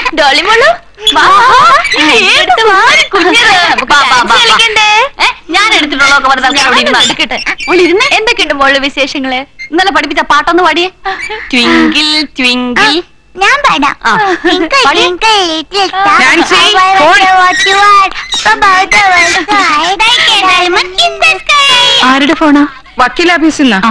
ഡോളിമോളു വാ, എടുത്ത് വാ, കുഞ്ഞിത്. വാ, വാ, വാ, വാ. കളിക്കണ്ടേ? ഏ, ഞാൻ എടുത്തിട്ടുള്ളതൊക്കെ വെറുതെ തൽക്കാലം അവിടെ ഇരുന്നാ. എടുക്കട്ടെ. എന്തൊക്കെയുണ്ട് മോള് വിശേഷങ്ങള് ഇന്നലെ പഠിപ്പിച്ച പാട്ടൊന്ന് പാടിയേ ട്വിങ്കിൾ ട്വിങ്കിൾ ഞാൻ പാടാം ആ. Twinkle, പാടി. twinkle, little star, Nancy, how I phone. wonder what you are about the world sky, like a diamond in the sky. ആരുടെ ഫോണാ വക്കീലാഫീസിൽ നിന്നാ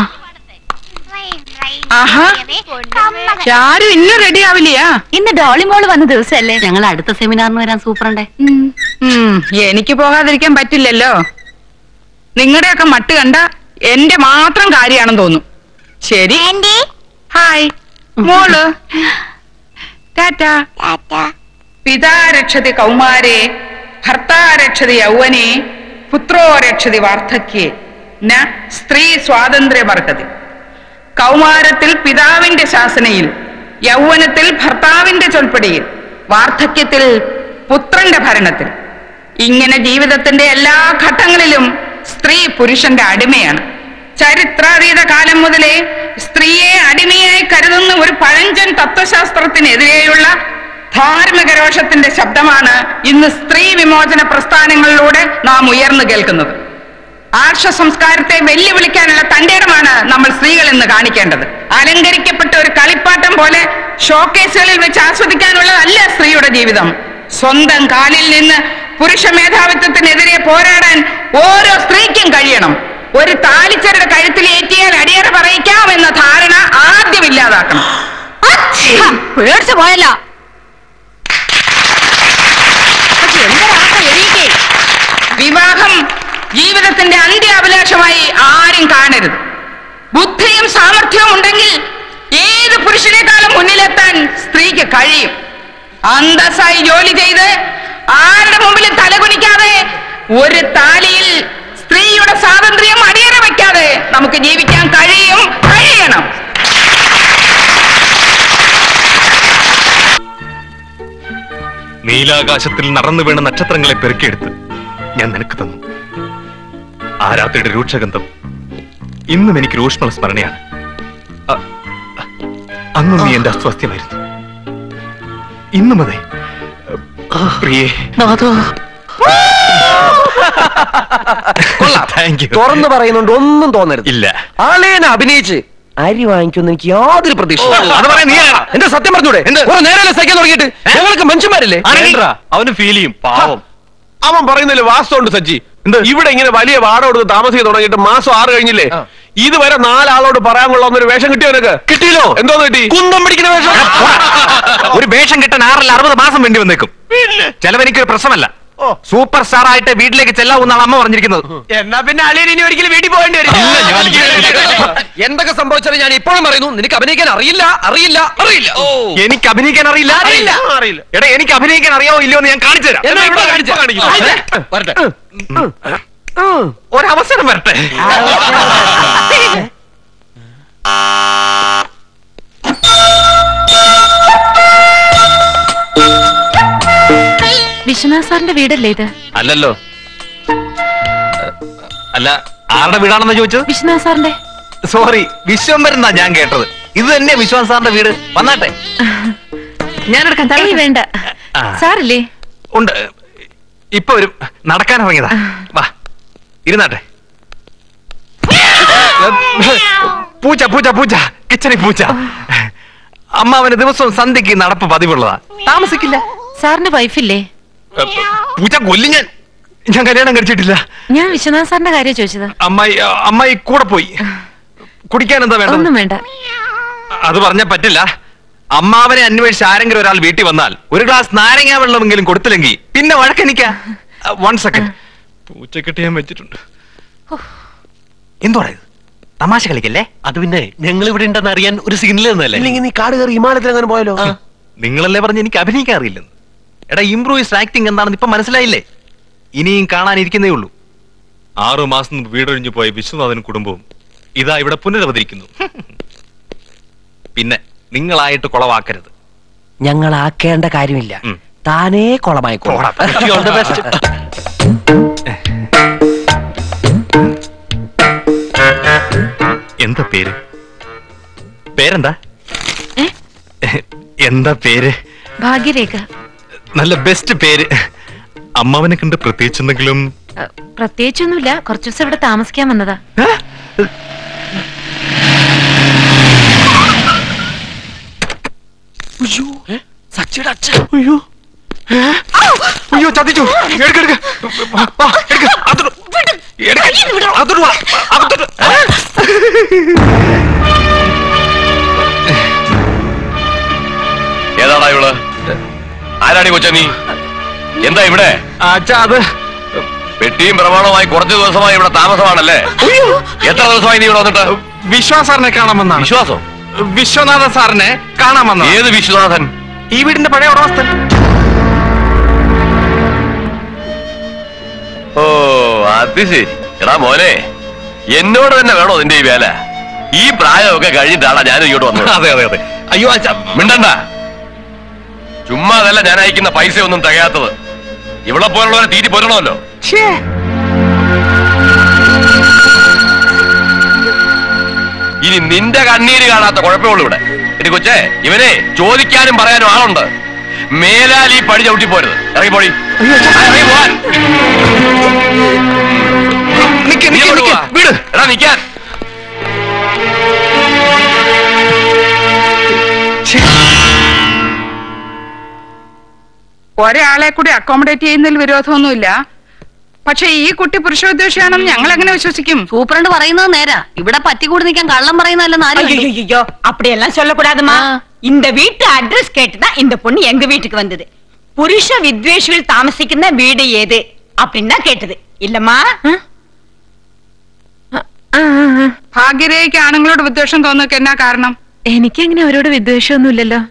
ആഹാ. കമ്മ- ആരും ഇന്ന് റെഡി ആവില്ലയാ ഇന്ന് ഡോളിമോള് വന്ന ദിവസല്ലേ ഞങ്ങൾ അടുത്ത സെമിനാറിന് വരാൻ സൂപ്പറുണ്ടേ ഉം, എനിക്ക് പോകാതിരിക്കാൻ പറ്റില്ലല്ലോ നിങ്ങളുടെയൊക്കെ മട്ട് കണ്ട എന്റെ മാത്രം കാര്യമാണെന്ന് തോന്നും ശരി ആൻറ്റി, ഹായ് മോള് ടാറ്റാ ടാറ്റാ. പിതാ രക്ഷതി കൗമാരേ ഭർത്താ രക്ഷതി യൗവനെ പുത്രോ രക്ഷതി വാർദ്ധക്യേ ന സ്ത്രീ സ്വാതന്ത്ര്യമർഹതി കൗമാരത്തിൽ പിതാവിന്റെ ശാസനയിൽ യൗവനത്തിൽ ഭർത്താവിന്റെ ചൊൽപ്പടിയിൽ വാർദ്ധക്യത്തിൽ പുത്രന്റെ ഭരണത്തിൽ ഇങ്ങനെ ജീവിതത്തിന്റെ എല്ലാ ഘട്ടങ്ങളിലും സ്ത്രീ പുരുഷന്റെ അടിമയാണ് ചരിത്രാതീത കാലം മുതലേ സ്ത്രീയെ അടിമയായി കരുതുന്ന ഒരു പഴഞ്ചൻ തത്വശാസ്ത്രത്തിനെതിരെയുള്ള ധാർമ്മിക രോഷത്തിന്റെ ശബ്ദമാണ് ഇന്ന് സ്ത്രീ വിമോചന പ്രസ്ഥാനങ്ങളിലൂടെ നാം ഉയർന്നു കേൾക്കുന്നത് ആർഷ സംസ്കാരത്തെ വെല്ലുവിളിക്കാനുള്ള തന്റേടമാണ് നമ്മൾ സ്ത്രീകൾ ഇന്ന് കാണിക്കേണ്ടത് അലങ്കരിക്കപ്പെട്ട ഒരു കളിപ്പാട്ടം പോലെ ഷോക്കേസുകളിൽ വെച്ച് ആസ്വദിക്കാനുള്ളതല്ല സ്ത്രീയുടെ ജീവിതം സ്വന്തം കാലിൽ നിന്ന് പുരുഷ മേധാവിത്വത്തിനെതിരെ പോരാടാൻ ഓരോ സ്ത്രീക്കും കഴിയണം ഒരു താലിച്ചരുടെ കഴുത്തിൽ ഏറ്റിയാൽ അടിയറ പറയിക്കാം എന്ന ധാരണ ആദ്യം ഇല്ലാതാക്കണം പേടിച്ചു പോയല്ല വിവാഹം ജീവിതത്തിന്റെ അന്ത്യാഭിലാഷമായി ആരും കാണരുത് ബുദ്ധിയും സാമർഥ്യവും ഉണ്ടെങ്കിൽ ഏത് പുരുഷനേക്കാളും മുന്നിലെത്താൻ സ്ത്രീക്ക് കഴിയും അന്തസ്സായി ജോലി ചെയ്ത് ആരുടെ മുമ്പിലും തലകുനിക്കാതെ ഒരു താലിയിൽ സ്ത്രീയുടെ സ്വാതന്ത്ര്യം അടിയറ വെക്കാതെ നമുക്ക് ജീവിക്കാൻ കഴിയും കഴിയണം നീലാകാശത്തിൽ നടന്നു വീണ നക്ഷത്രങ്ങളെ പെറുക്കിയെടുത്ത് ഞാൻ നിനക്ക് തന്നു ആ രാത്രിയുടെ രൂക്ഷഗന്ധം ഇന്നും എനിക്ക് രൂഷ്മ സ്മരണയാണ് അ- അ- അന്നും നീ എന്റെ അസ്വാസ്ഥ്യമായിരുന്നു ഇന്നും അതെ പ്രിയേ കൊള്ളാം. താങ്ക് യു തുറന്നു പറയുന്നുണ്ട് ഒന്നും തോന്നരുത് ഇല്ല ആളേനെ അഭിനയിച്ച് അരി വാങ്ങിക്കുമെന്ന് എനിക്ക് യാതൊരു പ്രതീക്ഷ അത് പറയാൻ നീ ആരാ? എന്റെ സത്യം പറഞ്ഞൂടെ എന്ത്? കുറെ നേരം സഹിക്കാൻ തുടങ്ങിയിട്ട് ഞങ്ങൾക്ക് മനുഷ്യന്മാരില്ലേ അവന് ഫീൽ ചെയ്യും പാവം അവൻ പറയുന്നില്ല വാസ്തവമുണ്ട് സജ്ജി ഇവിടെ ഇങ്ങനെ വലിയ വാടക കൊടുത്ത് താമസിക്കാൻ തുടങ്ങിയിട്ട് മാസം ആറ് കഴിഞ്ഞില്ലേ ഇതുവരെ നാലാളോട് പറയാൻ കൊള്ളാവുന്ന ഒരു വേഷം കിട്ടിയോ നിനക്ക് കിട്ടിയല്ലോ എന്തോന്ന് കിട്ടി കുന്തം പിടിക്കുന്ന വേഷം ഒരു വേഷം കിട്ടാൻ ആറല്ല അറുപത് മാസം വേണ്ടി വന്നേക്കും ചെലവെനിക്കൊരു പ്രശ്നമല്ല സൂപ്പർ സ്റ്റാർ ആയിട്ട് വീട്ടിലേക്ക് ചെല്ലാവുന്നാണ് അമ്മ പറഞ്ഞിരിക്കുന്നത് എന്നാ പിന്നെ അളിയൻ ഇനി ഒരിക്കലും വീട്ടിൽ പോകേണ്ടി വരും ഇല്ല, ഞാൻ- എന്തൊക്കെ സംഭവിച്ചാലും ഞാൻ ഇപ്പോഴും പറയുന്നു നിനക്ക് അഭിനയിക്കാൻ അറിയില്ല അറിയില്ല അറിയില്ല ഓ എനിക്ക് അഭിനയിക്കാൻ അറിയില്ല അറിയില്ല. അറിയില്ല എടാ എനിക്ക് അഭിനയിക്കാൻ അറിയാവോ ഇല്ലയോ എന്ന് ഞാൻ കാണിച്ചു തരാം എന്നാ ഇവിടെ ഇപ്പൊ കാണിച്ച്. കാണിക്ക്. ആയിക്കോട്ടെ. വരട്ടെ ഒരവസരം വരട്ടെ വിശ്വനാഥ് സാറിന്റെ വീടല്ലേ ഇത് അല്ലല്ലോ അല്ല ആരുടെ വീടാണെന്ന് ചോദിച്ചത് വിശ്വനാഥ് സാറിന്റെ സോറി വിശ്വംബരൻ എന്നാ ഞാൻ കേട്ടത് ഇത് തന്നെ വിശ്വാസ് സാറിന്റെ വീട് വന്നാട്ടെ ഞാൻ എടുക്കാൻ ഏയ് തരാം. വേണ്ട ആ. സാറില്ലേ ഉണ്ട് ഇപ്പൊ ഒരു നടക്കാൻ ഇറങ്ങിയതാ വാ ഇരുന്നാട്ടെ പൂച്ച പൂച്ച പൂച്ച കിച്ചണിൽ പൂച്ച അമ്മ അവന് ദിവസവും സന്ധ്യക്ക് നടപ്പ് പതിവുള്ളതാ താമസിക്കില്ല സാറിന്റെ വൈഫില്ലേ പൂച്ച കൊല്ലി ഞാൻ ഞാൻ കല്യാണം കഴിച്ചിട്ടില്ല ഞാൻ വിശ്വനാഥ് സാറിന്റെ കാര്യം ചോദിച്ചത് അമ്മായി അമ്മായി കൂടെ പോയി കുടിക്കാൻ എന്താ വേണ്ടത് ഒന്നും വേണ്ട അത് പറഞ്ഞ പറ്റില്ല അമ്മാവനെ അന്വേഷിച്ച് ആരെങ്കിലും ഒരാൾ വീട്ടിൽ വന്നാൽ ഒരു ഗ്ലാസ് നാരങ്ങാ വെള്ളമെങ്കിലും കൊടുത്തില്ലെങ്കിൽ പിന്നെ വഴക്കെനിക്ക വൺ സെക്കൻഡ് പൂച്ചക്കെട്ട് ഞാൻ വെച്ചിട്ടുണ്ട് എന്തോടാ ഇത് തമാശ കളിക്കല്ലേ അത് പിന്നെ ഞങ്ങൾ ഇവിടെ ഉണ്ടെന്ന് അറിയാൻ ഒരു സിഗ്നൽ തന്നല്ലേ ഇല്ലെങ്കിൽ നീ കാട് കയറി ഹിമാലയത്തിൽ അങ്ങനെ പോയാലോ നിങ്ങളല്ലേ പറഞ്ഞ് എനിക്ക് അഭിനയിക്കാൻ അറിയില്ലെന്ന് എടാ ഇംപ്രൂവൈസ്ഡ് ആക്ടിങ് എന്താണെന്ന് ഇപ്പൊ മനസ്സിലായില്ലേ ഇനിയും കാണാനിരിക്കുന്നേ ഉള്ളൂ ആറു മാസം മുമ്പ് വീടൊഴിഞ്ഞു പോയ വിശ്വനാഥനും കുടുംബവും ഇതാ ഇവിടെ പുനരവതരിക്കുന്നു പിന്നെ നിങ്ങളായിട്ട് കുളവാക്കരുത് ഞങ്ങൾ ആക്കേണ്ട കാര്യമില്ല ഉം. താനേ കൊളമായി പോടാ. All the best. എന്താ പേര് പേരെന്താ ഏ? എന്താ പേര് ഭാഗ്യരേഖ നല്ല ബെസ്റ്റ് പേര് അമ്മാവനെ കണ്ട് പ്രത്യേകിച്ച് എന്തെങ്കിലും അ, പ്രത്യേകിച്ചൊന്നുമില്ല കുറച്ചു ദിവസം ഇവിടെ താമസിക്കാൻ വന്നതാ സച്ചിയുടെ അച്ഛൻ അയ്യോ അയ്യോ ചതിച്ചു എടുക്ക എടുക്ക വാ, വാ, എടുക്ക. അകത്തോട്ട്. എടുക്ക. അകത്തോട്ട് വാ. അകത്തോട്ട്. ഏതാടാ ഇവള് ആരാടി കൊച്ച നീ എന്താ ഇവിടെ അച്ഛാ അത് പെട്ടിയും പ്രമാണവുമായി കുറച്ച് ദിവസമായി ഇവിടെ താമസമാണല്ലേ എത്ര ദിവസമായി നീ ഇവിടെ വന്നിട്ട് വിശ്വാസ് സാറിനെ കാണാമെന്നാണ് വിശ്വാസം വിശ്വനാഥ സാറിനെ കാണാമെന്നാണ് ഏത് വിശ്വനാഥൻ ഈ വീടിന്റെ പഴയ ഉടമസ്ഥൻ ഓ അത് ശരി എടാ മോനെ എന്നോട് തന്നെ വേണോ നിന്റെ ഈ വേല ഈ പ്രായമൊക്കെ കഴിഞ്ഞിട്ടാണ് ഞാൻ ഇങ്ങോട്ട് വന്നത് അതെ അതെ അതെ അയ്യോ അച്ഛാ മിണ്ടണ്ട ചുമ്മാ അതല്ല ഞാൻ അയക്കുന്ന പൈസ ഒന്നും തികയാത്തത് ഇവിടെ പോലുള്ളവരെ തീറ്റി പോരണമല്ലോ ഇനി നിന്റെ കണ്ണീര് കാണാത്ത കുഴപ്പമുള്ളൂ ഇവിടെ എടി കൊച്ചേ ഇവനെ ചോദിക്കാനും പറയാനും ആളുണ്ട് മേലാൽ ഈ പടി ചവിട്ടി പോരുത് ഇറങ്ങി പോടി ഇറങ്ങി പോവാൻ നിക്ക്, നീ നിക്ക്, എങ്ങോട്ട് നിക്ക്. പോവാ? വീട് എടാ നിക്കാൻ ഒരാളെ കൂടി അക്കോമഡേറ്റ് ചെയ്യുന്നതിൽ വിരോധമൊന്നുമില്ല പക്ഷെ ഈ കുട്ടി പുരുഷോദ്ദേശിയാണെന്ന് ഞങ്ങൾ എങ്ങനെ വിശ്വസിക്കും സൂപ്രണ്ട് പറയുന്നത് നേരാ ഇവിടെ പറ്റിക്കൂടി നിൽക്കാൻ കള്ളം പറയുന്നതല്ലെന്ന് ആരും കണ്ടു. ஐயோ அப்படியெல்லாம் சொல்லக்கூடாதுமா இந்த வீட்டு அட்ரஸ் கேட்டுதான் இந்த பொண்ணு எங்க வீட்டுக்கு வந்தது புருஷ வித்வேஷிகள் தாமசிക്കുന്ന வீடு ஏது அப்படின்னு தான் கேட்டது இல்லம்மா ആ, ആ, ആ. ഭാഗ്യരേഖയ്ക്ക് ആണുങ്ങളോട് വിദ്വേഷം തോന്നുക എന്നാ കാരണം എനിക്കങ്ങനെ അവരോട് വിദ്വേഷമൊന്നുമില്ലല്ലോ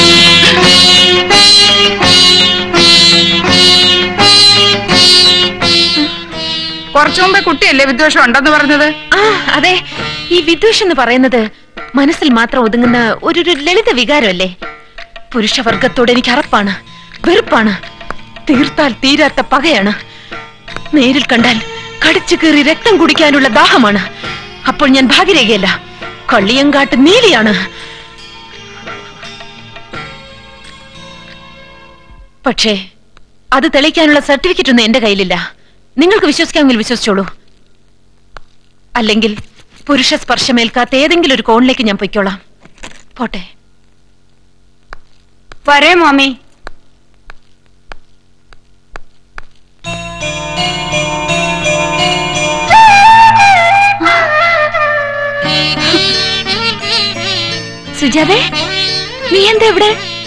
കുറച്ചു മുമ്പേ കുട്ടിയല്ലേ വിദ്വേഷം ഉണ്ടെന്ന് പറഞ്ഞത് ആ അതെ ഈ വിദ്വേഷം എന്ന് പറയുന്നത് മനസ്സിൽ മാത്രം ഒതുങ്ങുന്ന ഒരു ഒരു ലളിത വികാരമല്ലേ പുരുഷവർഗത്തോട് എനിക്ക് അറപ്പാണ് വെറുപ്പാണ് തീർത്താൽ തീരാത്ത പകയാണ് നേരിൽ കണ്ടാൽ കടിച്ചു കീറി രക്തം കുടിക്കാനുള്ള ദാഹമാണ് അപ്പോൾ ഞാൻ ഭാഗ്യരേഖയല്ല കള്ളിയങ്കാട്ട് നീലിയാണ് പക്ഷേ അത് തെളിയിക്കാനുള്ള സർട്ടിഫിക്കറ്റ് ഒന്നും എന്റെ കയ്യിലില്ല നിങ്ങൾക്ക് വിശ്വസിക്കാമെങ്കിൽ വിശ്വസിച്ചോളൂ അല്ലെങ്കിൽ പുരുഷ സ്പർശമേൽക്കാത്ത ഏതെങ്കിലും ഒരു കോണിലേക്ക് ഞാൻ പൊയ്ക്കോളാം പോട്ടെ வரேன் மாமி സുജാതെ നീ എന്താ ഇവിടെ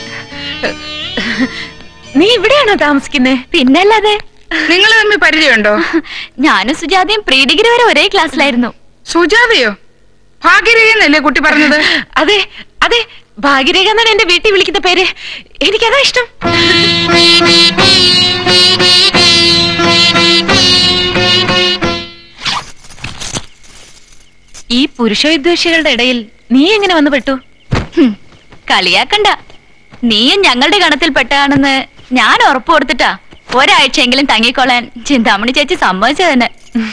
നീ ഇവിടെയാണോ താമസിക്കുന്നത് പിന്നല്ലാതെ നിങ്ങൾ തമ്മിൽ പരിചയമുണ്ടോ ഞാനും സുജാതയും പ്രീ ഡിഗ്രി വരെ ഒരേ ക്ലാസ്സിലായിരുന്നു സുജാതയോ ഭാഗ്യരേഖ എന്നല്ലേ കുട്ടി പറഞ്ഞത് അതെ അതെ ഭാഗ്യരേഖ എന്നാണ് എന്റെ വീട്ടിൽ വിളിക്കുന്ന പേര് എനിക്കതാ ഇഷ്ടം ഈ പുരുഷവിദ്വേഷികളുടെ ഇടയിൽ നീ എങ്ങനെ വന്നു പെട്ടു ഹും, കളിയാക്കണ്ട നീയും ഞങ്ങളുടെ ഗണത്തിൽ പെട്ടതാണെന്ന് ഞാൻ ഉറപ്പ് കൊടുത്തിട്ടാ ഒരാഴ്ചയെങ്കിലും തങ്ങിക്കൊള്ളാൻ ചിന്താമണി ചേച്ചി സമ്മതിച്ചു തന്നെ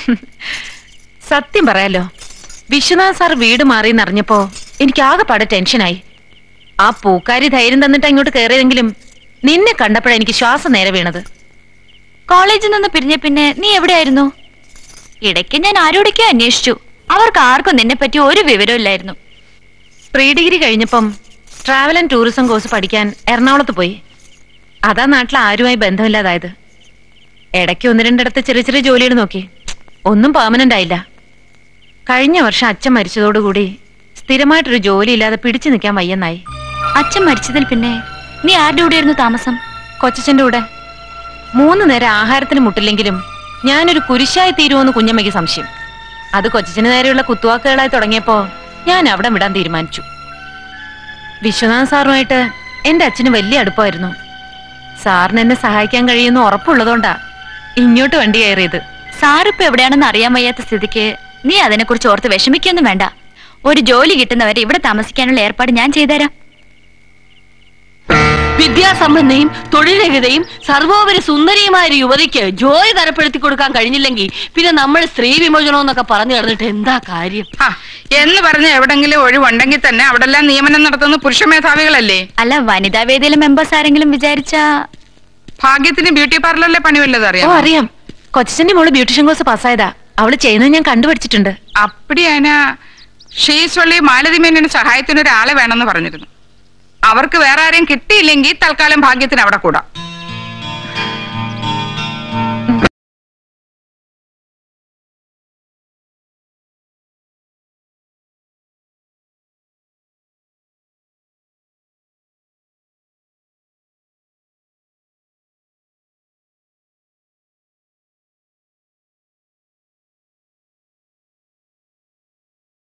സത്യം പറയാലോ വിശ്വനാഥ് സാർ വീട് മാറിയെന്നറിഞ്ഞപ്പോ എനിക്ക് ആകെപ്പാടെ ടെൻഷനായി ആ പൂക്കാരി ധൈര്യം തന്നിട്ട് അങ്ങോട്ട് കയറിയതെങ്കിലും നിന്നെ കണ്ടപ്പോഴാ എനിക്ക് ശ്വാസം നേരെ വീണത് കോളേജിൽ നിന്ന് പിരിഞ്ഞ പിന്നെ നീ എവിടെയായിരുന്നു ഇടയ്ക്ക് ഞാൻ ആരോടൊക്കെ അന്വേഷിച്ചു അവർക്ക് ആർക്കും നിന്നെ പറ്റി ഒരു വിവരവും ഇല്ലായിരുന്നു പ്രീ ഡിഗ്രി കഴിഞ്ഞപ്പം ട്രാവൽ ആൻഡ് ടൂറിസം കോഴ്സ് പഠിക്കാൻ എറണാകുളത്ത് പോയി അതാ നാട്ടിൽ ആരുമായി ബന്ധമില്ലാതായത് ഇടയ്ക്ക് ഒന്ന് രണ്ടിടത്ത് ചെറിയ ചെറിയ ജോലികൾ നോക്കി ഒന്നും പെർമനന്റ് ആയില്ല കഴിഞ്ഞ വർഷം അച്ഛൻ മരിച്ചതോടുകൂടി സ്ഥിരമായിട്ടൊരു ജോലി ഇല്ലാതെ പിടിച്ചു നിൽക്കാൻ വയ്യെന്നായി അച്ഛൻ മരിച്ചതിൽ പിന്നെ നീ ആരുടെ കൂടെയായിരുന്നു താമസം കൊച്ചച്ഛന്റെ കൂടെ മൂന്ന് നേരം ആഹാരത്തിന് മുട്ടില്ലെങ്കിലും ഞാനൊരു കുരിശായി തീരുമോന്ന് കുഞ്ഞമ്മയ്ക്ക് സംശയം അത് കൊച്ചച്ഛന് നേരെയുള്ള കുത്തുവാക്കുകളായി തുടങ്ങിയപ്പോ ഞാൻ അവിടെ വിടാൻ തീരുമാനിച്ചു വിശ്വനാഥ് സാറുമായിട്ട് എന്റെ അച്ഛന് വലിയ അടുപ്പമായിരുന്നു സാറിന് എന്നെ സഹായിക്കാൻ കഴിയുമെന്ന് ഉറപ്പുള്ളതുകൊണ്ടാ ഇങ്ങോട്ട് വണ്ടി കയറിയത് സാറിപ്പോ എവിടെയാണെന്ന് അറിയാൻ വയ്യാത്ത സ്ഥിതിക്ക് നീ അതിനെക്കുറിച്ച് ഓർത്ത് വിഷമിക്കൊന്നും വേണ്ട ഒരു ജോലി കിട്ടുന്നവരെ ഇവിടെ താമസിക്കാനുള്ള ഏർപ്പാട് ഞാൻ ചെയ്തുതരാം വിദ്യാസമ്പന്നയും തൊഴിലരഹിതയും സർവോപരി സുന്ദരിയുമായ ഒരു യുവതിക്ക് ജോലി തരപ്പെടുത്തി കൊടുക്കാൻ കഴിഞ്ഞില്ലെങ്കിൽ പിന്നെ നമ്മൾ സ്ത്രീ വിമോചനം എന്നൊക്കെ പറഞ്ഞു കിടന്നിട്ട് എന്താ കാര്യം ആ എന്ന് പറഞ്ഞ് എവിടെങ്കിലും ഒഴിവുണ്ടെങ്കിൽ തന്നെ അവിടെ എല്ലാം നിയമനം നടത്തുന്ന പുരുഷ മേധാവികളല്ലേ അല്ല വനിതാ വേദിയിലെ മെമ്പേഴ്സ് ആരെങ്കിലും വിചാരിച്ച ഭാഗ്യത്തിന് ബ്യൂട്ടി പാർലറിലെ പണി വല്ലതും ഓ അറിയാം അറിയാം കൊച്ചന്റെ മോള് ബ്യൂട്ടീഷ്യൻ കോഴ്സ് പാസ്സായതാ അവള് ചെയ്യുന്നത് ഞാൻ കണ്ടുപഠിച്ചിട്ടുണ്ട് അപ്പടിയാന ഷീസ്വള്ളി മാലതി മേനന് സഹായത്തിന് ഒരാളെ വേണമെന്ന് പറഞ്ഞിരുന്നു അവർക്ക് വേറെ ആരെയും കിട്ടിയില്ലെങ്കിൽ തൽക്കാലം ഭാഗ്യത്തിന് അവിടെ കൂടാം